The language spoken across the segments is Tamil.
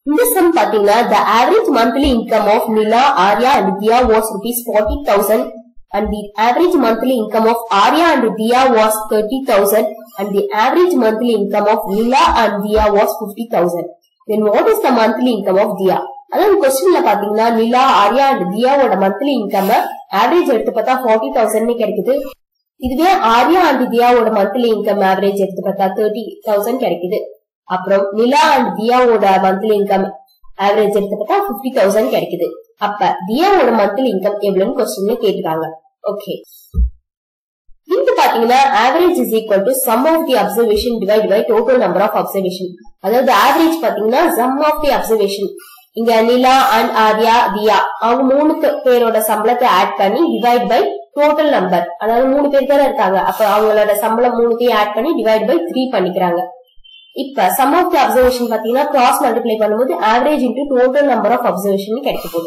இந்த சம் பாத்தீங்கன்னா the average monthly income of Nila, Arya and Dia was rupees 40,000 and the average monthly income of Arya and Dia was 30,000 and the average monthly income of Nila and Dia was 50,000. Then what is the monthly income of Dia? அதாவது கொஸ்டின்ல பாத்தீங்கன்னா நிலா ஆர்யா அண்ட் தியாவோட மந்த்லி இன்கம் ஆவரேஜ் எடுத்து பார்த்தா ஃபார்ட்டி தௌசண்ட் கிடைக்குது இதுவே ஆர்யா அண்ட் தியாவோட மந்த்லி இன்கம் ஆவரேஜ் எடுத்து பார்த்தா தேர்ட்டி தௌசண்ட் கிடைக்குது அப்புறம் நிலா அண்ட் தியாவோட மந்த்லி இன்கம் ஆவரேஜ் எடுத்து பார்த்தா பிப்டி தௌசண்ட் கிடைக்குது அப்ப தியாவோட மந்த்லி இன்கம் எவ்வளவுன்னு கொஸ்டின்ல கேட்டுருக்காங்க ஓகே இங்க பாத்தீங்கன்னா average is equal to sum of the observation divide by total number of observation அதாவது ஆவரேஜ் பாத்தீங்கன்னா சம் ஆஃப் தி அப்சர்வேஷன் இங்க நிலா அண்ட் ஆர்யா தியா அவங்க மூணு பே- பேரோட சம்பளத்தை ஆட் பண்ணி டிவைட் பை டோட்டல் நம்பர் அதாவது மூணு பேர் தானே இருக்காங்க அப்ப அவங்களோட சம்பளம் மூணுத்தையும் ஆட் பண்ணி டிவைட் பை த்ரீ பண்ணிக்கிறாங்க இப்ப சம் ஆஃப் தி அப்சர்வேஷன் பாத்தீங்கன்னா கிராஸ் மல்டிப்ளை பண்ணும்போது average into total number of observation கிடைக்க போகுது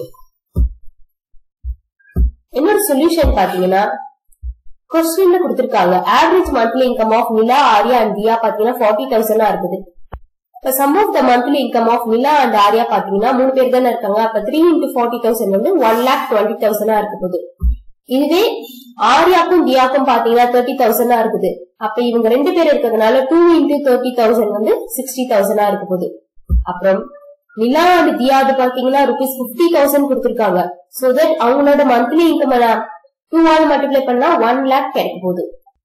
இன்னொரு சொல்யூஷன் பாத்தீங்கன்னா கொஸ்டின்ல கொடுத்திருக்காங்க average monthly income of Nila Arya and Dia பாத்தீங்கன்னா ஃபார்ட்டி தௌசண்டா இருக்குது இப்ப sum of the monthly income of Nila and Arya பாத்தீங்கன்னா மூணு பேர் தானே இருக்காங்க அப்ப த்ரீ இன்டூ ஃபார்ட்டி தௌசண்ட் வந்து ஒன் லேக் டுவெண்ட்டி தௌசண்டா இருக்க போகுது இதுவே ஆர்யாக்கும் தியாக்கும் பாத்தீங்கன்னா தேர்ட்டி தௌசண்டா இருக்குது அப்ப இவங்க ரெண்டு பேர் இருக்கிறதுனால டூ இன்டூ தேர்ட்டி தௌசண்ட் வந்து சிக்ஸ்டி தௌசண்டா இருக்க போகுது அப்புறம் நிலா அண்ட் தியாது பாத்தீங்கன்னா ருபீஸ் பிப்டி தௌசண்ட் கொடுத்திருக்காங்க சோ தட் அவங்களோட monthly income to all multiply பண்ணா ஒன் லேக் கிடைக்க போகுது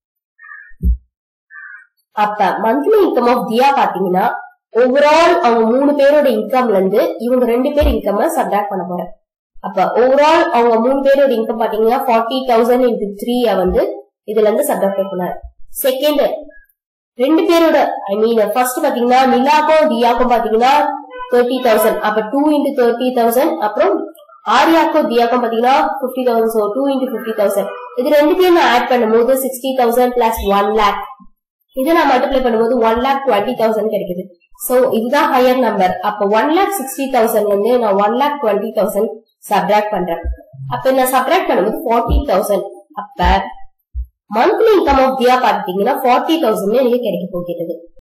அப்ப மந்த்லி இன்கம் ஆஃப் தியா பாத்தீங்கன்னா ஓவரால் அவங்க மூணு பேரோட இன்கம்ல இருந்து இவங்க ரெண்டு பேர் இன்கம் சப்ராக்ட் பண்ண போறேன் அப்ப ஓவரால் அவங்க மூணு பேரோட இன்கம் பாத்தீங்கன்னா ஃபார்ட்டி தௌசண்ட் இன்டு த்ரீ வந்து இதுல இருந்து சப்ராக்ட் பண்ணாரு செகண்ட் ரெண்டு பேரோட ஐ மீன் ஃபர்ஸ்ட் பாத்தீங்கன்னா நிலாக்கும் தியாக்கும் பாத்தீங்கன்னா தேர்ட்டி தௌசண்ட் அப்ப டூ இன்டு தேர்ட்டி தௌசண்ட் அப்புறம் ஆர்யாக்கும் தியாக்கும் பாத்தீங்கன்னா fifty thousand so two into fifty thousand இது ரெண்டுத்தையும் நான் ஆட் பண்ணும்போது sixty thousand plus one lakh இதை நான் மல்டிப்ளை பண்ணும்போது ஒன் லேக் டுவெண்ட்டி தௌசண்ட் கிடைக்குது சோ இதுதான் ஹையர் நம்பர் அப்ப ஒன் லேக் சிக்ஸ்டி தௌசண்ட் வந்து நான் one lakh twenty thousand subtract பண்றேன் அப்ப நான் சப்ராக்ட் பண்ணும்போது ஃபார்ட்டி தௌசண்ட் அப்ப மந்த்லி இன்கம் ஆஃப் தியா பாத்தீங்கன்னா ஃபார்ட்டி தௌசண்ட் எனக்கு கிடைக்க போகிறது